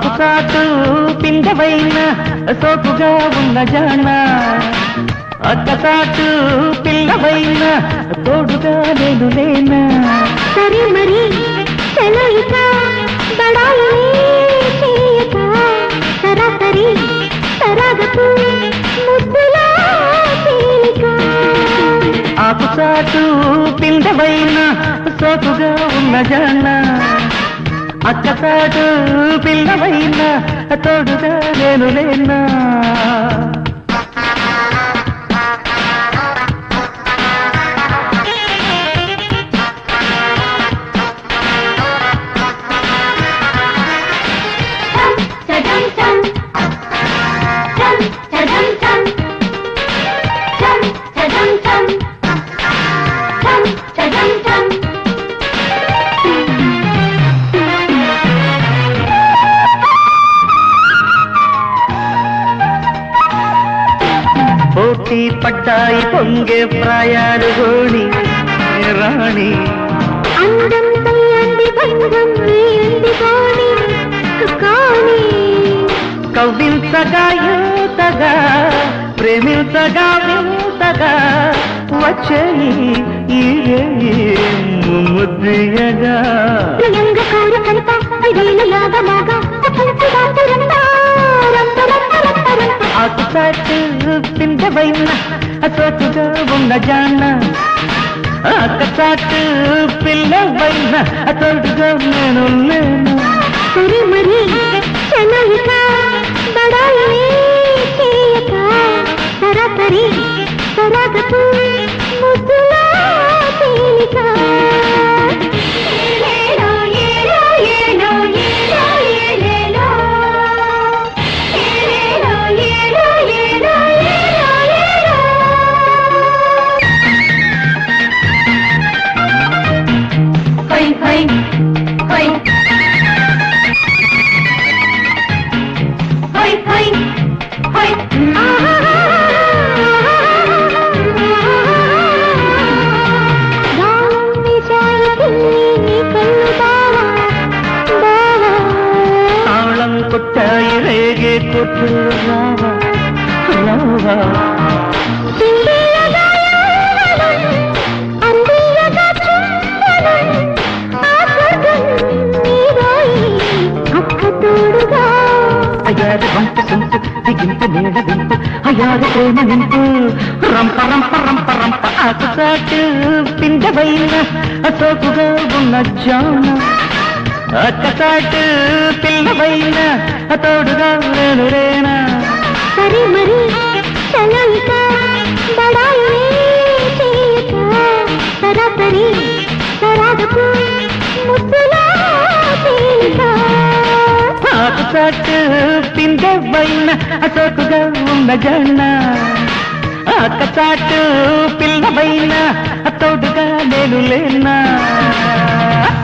ఆకు చాటు పిందెవైన సోకుగా ఉన్న జాన అక్క చాటు పిల్లవైన తోడుగా నేను లేనా సరే మరి సెలయిక బడాయిని చేయక సరాసరి సరాగపు ముద్దులా తేలిక ఆకు చాటు పిందెవైన సోకుగా ఉన్న జాన అక్క చాటు పిల్లవైన తోడుగా నేను లేనా చడం చం చం చడం చం చం చడం చం చం చడం చం పోటీ పడ్డాయి పొంగే ప్రాయాలు గోణి రాణి అందం తయ్యంది బంధం వేయంది కోని కాని కవ్వించగా యూతగా ప్రేమించగా వింతగా వచ్చేయి ఈ ముద్రియగా ప్రియంగ కోరికంత ఐదేళ్ళ లాగా లాగా అఖంతి దాటురంతా రంత రంత రంత రంత ఆకు చాటు పిందవైన అసోటుగా ఉన్న జాన అక్క చాటు పిల్లవైన అతోడుగా నేను లేను సరి మరి చెలయిక బడాయిని చేయక సరాసరి సరాగపు ముద్దులా తేలిక ఏలేలో, ఏలో, ఏలో, ఏలో, ఏలేలో. ఏలేలో, ఏలో, ఏలో, ఏలో, ఏలో. హై హై హై హై హై హై తాళం కొట్టాయి రేగే కొట్టు రావా రావా అయ్యారు వంట సంపు దిగింపు నీడ వింపు అయ్యారు ప్రేమ నింపు రంప రంప రంప రంప ఆకు చాటు పిండవైన అసోకుగా ఉన్న జాన అక్క చాటు పిల్లవైన తోడుగా నేను రేనా సరే మరి చలయిక బడాయిని చేయక సరాసరి సరాగపు ముద్దులా తేలిక ఆకు చాటు పిండవైన అసోకుగా ఉన్న జాన అక్క చాటు పిల్లవైన తోడుగా నేను లేనా